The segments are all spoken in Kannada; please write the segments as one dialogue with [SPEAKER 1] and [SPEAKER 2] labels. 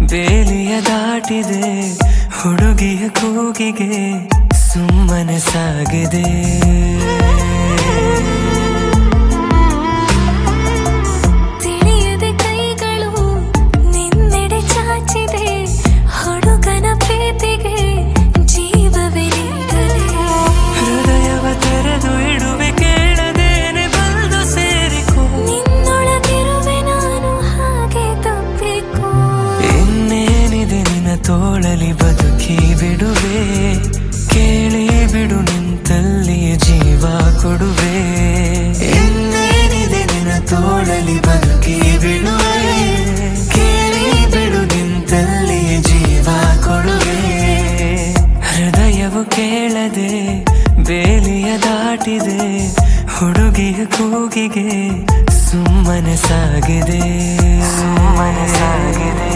[SPEAKER 1] ಬೇಲಿಯ ದಾಟಿದೆ ಹುಡುಗಿಯ ಕೂಗಿಗೆ ಸುಮ್ಮನೆ ಸಾಗಿದೆ
[SPEAKER 2] ತಿಳಿಯದೆ ಕೈಗಳು ನಿನ್ನೆಡೆ ಚಾಚಿದೆ ಹುಡುಗನ ಪ್ರೀತಿಗೆ ಜೀವವೇ ನೀಡದೆ
[SPEAKER 1] ಹೃದಯವ ತೆರೆದು ಇಡುವೆ ಕೇಳದೇನೆ ಬಂದು ಸೇರಿಕೋ
[SPEAKER 2] ನಿನ್ನೊಳಗಿರುವೆ ನಾನು ಹಾಗೆ ತಪ್ಪಿಕೋ
[SPEAKER 1] ಇನ್ನೇನಿದೆ ನಿನ್ನ ತೋಳಲಿ ಬದುಕಿ ಬಿಡುವೆ ಕೇಳಿ ಬಿಡು ನಿಂತಲ್ಲಿಯೇ ಜೀವ ಕೊಡುವೆ ಇನ್ನೇನಿದೆ ನಿನ್ನ ತೋಳಲಿ ಬದುಕಿ ಬಿಡುವೆ ಕೇಳಿ ಬಿಡು ನಿಂತಲ್ಲಿಯೇ ಜೀವ ಕೊಡುವೆ ಹೃದಯವು ಕೇಳದೆ ಬೇಲಿಯ ದಾಟಿದೆ ಹುಡುಗಿಯ ಕೂಗಿಗೆ ಸುಮ್ಮನೆ ಸಾಗಿದೆ ಸುಮ್ಮನೆ ಸಾಗಿದೆ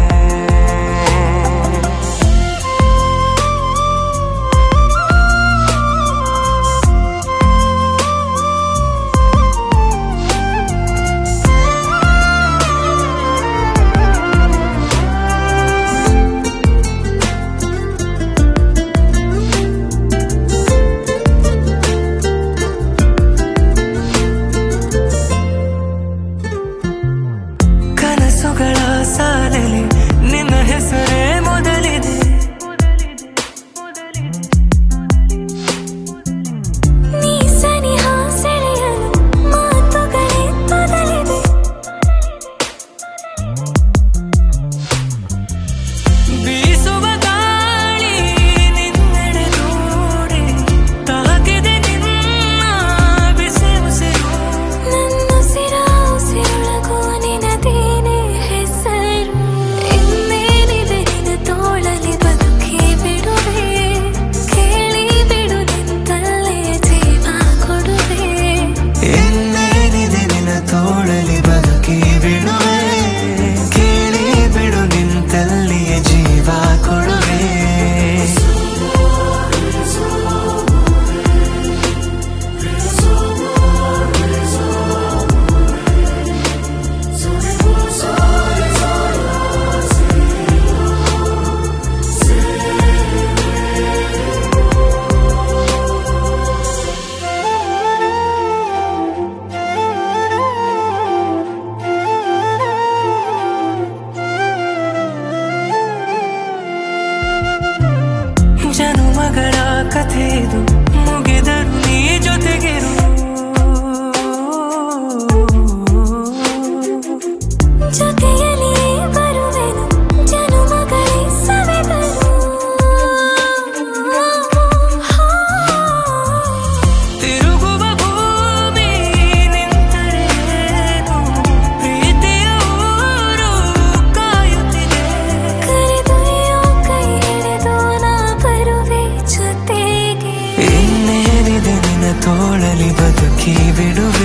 [SPEAKER 1] ಕನಸುಗಳ ಸಾಲಲಿ ನಿನ್ನ ಹೆಸರೇ ಮೊದಲಿದೆ
[SPEAKER 2] ನೀ ಸನಿಹ ಸೆಳೆಯಲು ಮಾತುಗಳೇ ತೊದಲಿದೆ
[SPEAKER 1] ಬೀಸುವ ಗಾಳಿ ನಿನ್ನೆಡೆ ನೋಡಿ ತಾಕಿದೆ ನಿನ್ನ ಬಿಸಿ ಉಸಿರು
[SPEAKER 2] ನನ್ನ ಸಿರ ಉಸಿರೊಳಗೂ ನಿನದೇನೆ ಹೆಸರು ಇನ್ನೇನಿದೆ ನಿನ್ನ ತೋಳಲಿ ಬದುಕಿ ಬಿಡುವೆ ಕೇಳಿ ಬಿಡು ನಿಂತಲ್ಲೇ ಜೀವ ಕೊಡುವೆ
[SPEAKER 1] ಇನ್ನೇನಿದೆ ನಿನ್ನ ತೋಳಲಿ ಬದುಕಿ ಬಿಡುವೆ ಕೇಳಿ ಬಿಡು ನಿಂತಲ್ಲಿಯೇ ಜೀವ ಕೊಡುವೆ ಜನುಮಗಳ ಕಥೆದು ಮುಗಿದರು ನೀ ಜೊತೆಗಿರು
[SPEAKER 2] ಜೊತೆಯಲ್ಲಿ ಬರುವೆನು ಜನುಮಗಳೇ ಸವೆದರು
[SPEAKER 1] ತಿರುಗುವ ಭೂಮಿ ನಿಂತರೇನು ಪ್ರೀತಿಯ ಊರು ಕಾಯುತ್ತಿದೆ
[SPEAKER 2] ಕರೆದೊಯ್ಯೋ ಕೈ ಹಿಡಿದು ನಾ ಬರುವೆ ಜೊತೆಗೆ
[SPEAKER 1] ಇನ್ನೇನಿದೆ ನಿನ್ನ ತೋಳಲಿ ಬದುಕಿ ಬಿಡುವೆ